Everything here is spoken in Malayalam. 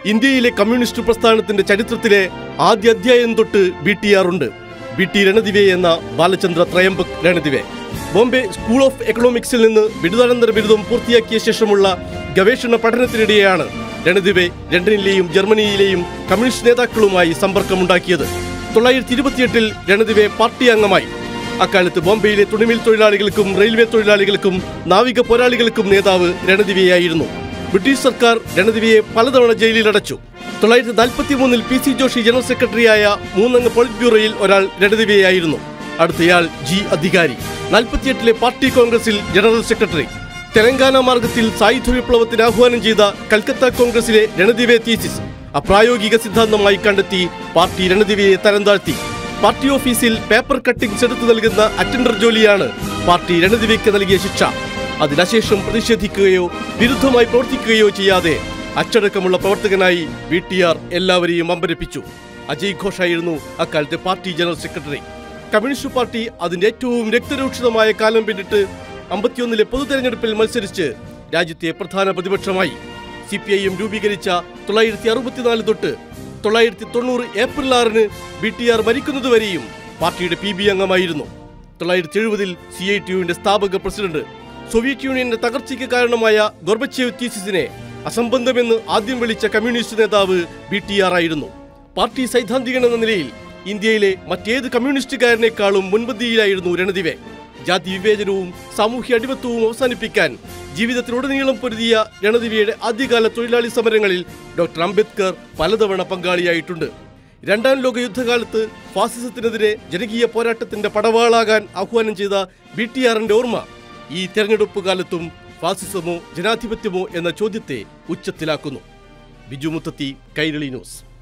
ഇന്ത്യയിലെ കമ്മ്യൂണിസ്റ്റ് പ്രസ്ഥാനത്തിന്റെ ചരിത്രത്തിലെ ആദ്യ അധ്യായം തൊട്ട് ബി ടി ആർ ഉണ്ട് ബി ടി രണദിവെ എന്ന ബാലചന്ദ്ര ത്രയംബക് രണദിവെ ബോംബെ സ്കൂൾ ഓഫ് എക്കണോമിക്സിൽ നിന്ന് ബിരുദാനന്തര ബിരുദം പൂർത്തിയാക്കിയ ശേഷമുള്ള ഗവേഷണ പഠനത്തിനിടെയാണ് രണദിവെ ലണ്ടനിലെയും ജർമ്മനിയിലെയും കമ്മ്യൂണിസ്റ്റ് നേതാക്കളുമായി സമ്പർക്കമുണ്ടാക്കിയത് തൊള്ളായിരത്തി ഇരുപത്തിയെട്ടിൽ രണദിവെ പാർട്ടി അംഗമായി അക്കാലത്ത് ബോംബെയിലെ തുണിമിൽ തൊഴിലാളികൾക്കും റെയിൽവേ തൊഴിലാളികൾക്കും നാവിക പോരാളികൾക്കും നേതാവ് രണദിവെയായിരുന്നു ബ്രിട്ടീഷ് സർക്കാർ രണദിവയെ പലതവണ ജയിലിലടച്ചു തൊള്ളായിരത്തി നാൽപ്പത്തി മൂന്നിൽ പി സി ജോഷി ജനറൽ സെക്രട്ടറിയായ മൂന്നംഗ പോളിറ്റ് ബ്യൂറോയിൽ ഒരാൾ രണദിവയായിരുന്നു അടുത്തയാൾ ജി അധികാരി നാൽപ്പത്തിയെട്ടിലെ പാർട്ടി കോൺഗ്രസിൽ ജനറൽ സെക്രട്ടറി തെലങ്കാന മാർഗത്തിൽ സായുധ വിപ്ലവത്തിന് ആഹ്വാനം ചെയ്ത കൽക്കത്ത കോൺഗ്രസിലെ രണദിവെ തീസിസ് അപ്രായോഗിക സിദ്ധാന്തമായി കണ്ടെത്തി പാർട്ടി രണദിവയെ തരം താഴ്ത്തി പാർട്ടി ഓഫീസിൽ പേപ്പർ കട്ടിംഗ്സ് എടുത്തു നൽകുന്ന അറ്റൻഡർ ജോലിയാണ് പാർട്ടി രണദിവയ്ക്ക് നൽകിയ ശിക്ഷ അതിനശേഷം പ്രതിഷേധിക്കുകയോ വിരുദ്ധമായി പ്രവർത്തിക്കുകയോ ചെയ്യാതെ അച്ചടക്കമുള്ള പ്രവർത്തകനായി വി ടി ആർ എല്ലാവരെയും അമ്പരപ്പിച്ചു അജയ് ഘോഷായിരുന്നു അക്കാലത്തെ party general secretary communist party അതിന്റെ ഏറ്റവും രക്തരൂക്ഷിതമായ കാലം പിന്നിട്ട് അമ്പത്തിയൊന്നിലെ പൊതു തെരഞ്ഞെടുപ്പിൽ മത്സരിച്ച് രാജ്യത്തെ പ്രധാന പ്രതിപക്ഷമായി സി പി ഐ എം രൂപീകരിച്ച തൊള്ളായിരത്തി അറുപത്തിനാല് തൊട്ട് തൊള്ളായിരത്തി തൊണ്ണൂറ് ഏപ്രിൽ ആറിന് ബി ടി ആർ മരിക്കുന്നതുവരെയും പാർട്ടിയുടെ പി ബി അംഗമായിരുന്നു തൊള്ളായിരത്തി എഴുപതിൽ സി ഐ ടി യുവിന്റെ സ്ഥാപക പ്രസിഡന്റ് സോവിയറ്റ് യൂണിയന്റെ തകർച്ചയ്ക്ക് കാരണമായ ഗോർബച്ചേവ് തീസിസിനെ അസംബന്ധമെന്ന് ആദ്യം വിളിച്ച കമ്മ്യൂണിസ്റ്റ് നേതാവ് ബി ടി ആർ ആയിരുന്നു പാർട്ടി സൈദ്ധാന്തികൻ എന്ന നിലയിൽ ഇന്ത്യയിലെ മറ്റേത് കമ്മ്യൂണിസ്റ്റുകാരനേക്കാളും മുൻപന്തിയിലായിരുന്നു രണദിവെ ജാതി വിവേചനവും സാമൂഹ്യ അടിമത്വവും അവസാനിപ്പിക്കാൻ ജീവിതത്തിലുടനീളം പൊരുതിയ രണദിവയുടെ ആദ്യകാല തൊഴിലാളി സമരങ്ങളിൽ ഡോക്ടർ അംബേദ്കർ പലതവണ പങ്കാളിയായിട്ടുണ്ട് രണ്ടാം ലോക യുദ്ധകാലത്ത് ഫാസിസത്തിനെതിരെ ജനകീയ പോരാട്ടത്തിന്റെ പടവാളാകാൻ ആഹ്വാനം ചെയ്ത ബി ടി ആറിന്റെ ഓർമ്മ ഈ തെരഞ്ഞെടുപ്പ് കാലത്തും ഫാസിസമോ ജനാധിപത്യമോ എന്ന ചോദ്യത്തെ ഉച്ചത്തിലാക്കുന്നു ബിജു മുത്തത്തി കൈരളി ന്യൂസ്